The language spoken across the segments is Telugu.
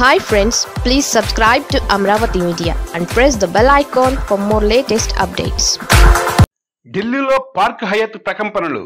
hi friends please subscribe to Amaravati media and press the bell icon for more latest updates ఢిల్లీలో పార్క్ హయత్ ప్రకంపనలు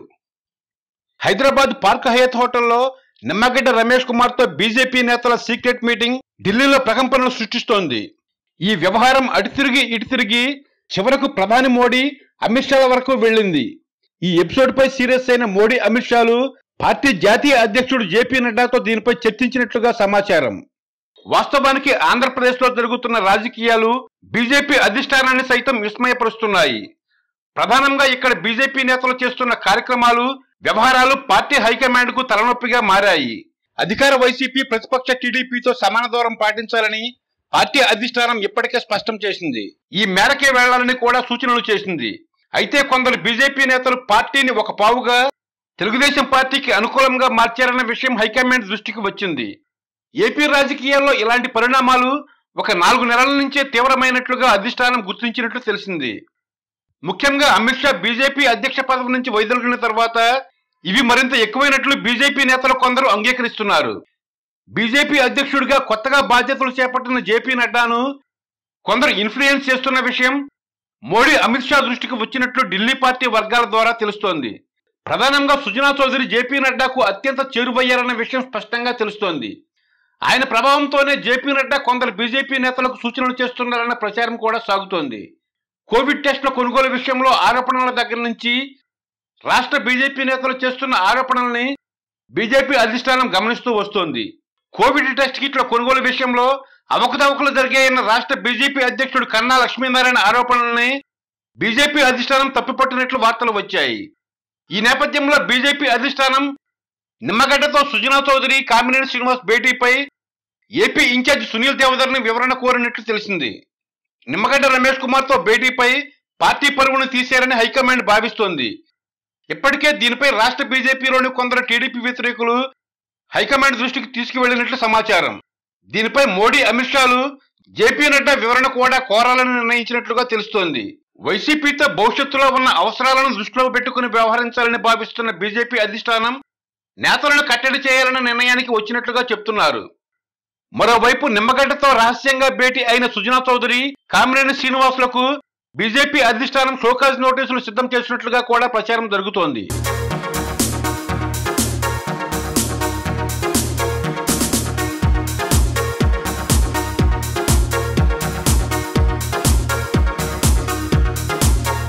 హైదరాబాద్ పార్క్ హయత్ హోటల్లో నిమ్మగడ్డ రమేష్ కుమార్ తో బీజేపీ నేతల సీక్రెట్ మీటింగ్ ఢిల్లీలో ప్రకంపనలు సృష్టిస్తోంది ఈ వ్యవహారం అటు తిరిగి ఇటు తిరిగి చివరకు ప్రధాని మోడీ అమిత్ షాల వరకు వెళ్ళింది ఈ ఎపిసోడ్ పై సీరియస్ అయిన మోడీ అమిత్ షాలు పార్టీ జాతీయ అధ్యక్షుడు జేపీ నడ్డాతో దీనిపై చర్చించినట్లుగా సమాచారం వాస్తవానికి ఆంధ్రప్రదేశ్ లో జరుగుతున్న రాజకీయాలు బీజేపీ అధిష్టానాన్ని సైతం విస్మయపరుస్తున్నాయి ప్రధానంగా ఇక్కడ బీజేపీ నేతలు చేస్తున్న కార్యక్రమాలు వ్యవహారాలు పార్టీ హైకమాండ్ కు తలనొప్పిగా మారాయి అధికార వైసీపీ ప్రతిపక్ష టీడీపీతో సమాన దూరం పాటించాలని పార్టీ అధిష్టానం ఇప్పటికే స్పష్టం చేసింది ఈ మేరకే వెళ్లాలని కూడా సూచనలు చేసింది అయితే కొందరు బీజేపీ నేతలు పార్టీని ఒక పావుగా తెలుగుదేశం పార్టీకి అనుకూలంగా మార్చారన్న విషయం హైకమాండ్ దృష్టికి వచ్చింది ఏపీ రాజకీయాల్లో ఇలాంటి పరిణామాలు ఒక నాలుగు నెలల నుంచే తీవ్రమైనట్లుగా అధిష్టానం గుర్తించినట్లు తెలిసింది ముఖ్యంగా అమిత్ షా బీజేపీ అధ్యక్ష పదవి నుంచి వైదొలిగిన తర్వాత ఇవి మరింత ఎక్కువైనట్లు బీజేపీ నేతలు కొందరు అంగీకరిస్తున్నారు బీజేపీ అధ్యక్షుడిగా కొత్తగా బాధ్యతలు చేపట్టిన జేపీ నడ్డాను కొందరు ఇన్ఫ్లుయెన్స్ చేస్తున్న విషయం మోడీ అమిత్ షా దృష్టికి వచ్చినట్లు ఢిల్లీ పార్టీ వర్గాల ద్వారా తెలుస్తోంది ప్రధానంగా సుజనా చౌదరి జేపీ నడ్డాకు అత్యంత చేరువయ్యారన్న విషయం స్పష్టంగా తెలుస్తోంది ఆయన ప్రభావంతోనే జేపీ నడ్డా కొందరు బీజేపీ నేతలకు సూచనలు చేస్తున్నారన్న ప్రచారం కూడా సాగుతోంది కోవిడ్ టెస్టుల కొనుగోలు విషయంలో ఆరోపణల దగ్గర నుంచి రాష్ట్ర బీజేపీ నేతలు చేస్తున్న ఆరోపణల్ని బీజేపీ అధిష్టానం గమనిస్తూ వస్తోంది కోవిడ్ టెస్ట్ కిట్ల కొనుగోలు విషయంలో అవకతవకలు జరిగాయన్న రాష్ట్ర బీజేపీ అధ్యక్షుడు కన్నా లక్ష్మీనారాయణ ఆరోపణల్ని బీజేపీ అధిష్టానం తప్పిపట్టినట్లు వార్తలు వచ్చాయి ఈ నేపథ్యంలో బీజేపీ అధిష్టానం నిమ్మగడ్డతో సుజనా చౌదరి కామినేని శ్రీనివాస్ భేటీపై ఏపీ ఇన్ఛార్జ్ సునీల్ దేవధర్ని వివరణ కోరినట్లు తెలిసింది నిమ్మగడ్డ రమేష్ కుమార్ తో భేటీపై పార్టీ పరువును తీశారని హైకమాండ్ భావిస్తోంది ఇప్పటికే దీనిపై రాష్ట్ర బీజేపీలోని కొందరు టీడీపీ వ్యతిరేకులు హైకమాండ్ దృష్టికి తీసుకువెళ్లినట్లు సమాచారం దీనిపై మోడీ అమిత్ షాలు జేపీ నడ్డా వివరణ కూడా కోరాలని నిర్ణయించినట్లుగా తెలుస్తోంది వైసీపీతో భవిష్యత్తులో ఉన్న అవసరాలను దృష్టిలో పెట్టుకుని వ్యవహరించాలని భావిస్తున్న బీజేపీ అధిష్టానం నేతలను కట్టడి చేయాలన్న నిర్ణయానికి వచ్చినట్లుగా చెప్తున్నారు మరోవైపు నిమ్మగడ్డతో రహస్యంగా భేటీ అయిన సుజనా చౌదరి కామినేని శ్రీనివాసులకు బీజేపీ అధిష్టానం షోకాజ్ నోటీసులు సిద్ధం చేసినట్లుగా కూడా ప్రచారం జరుగుతోంది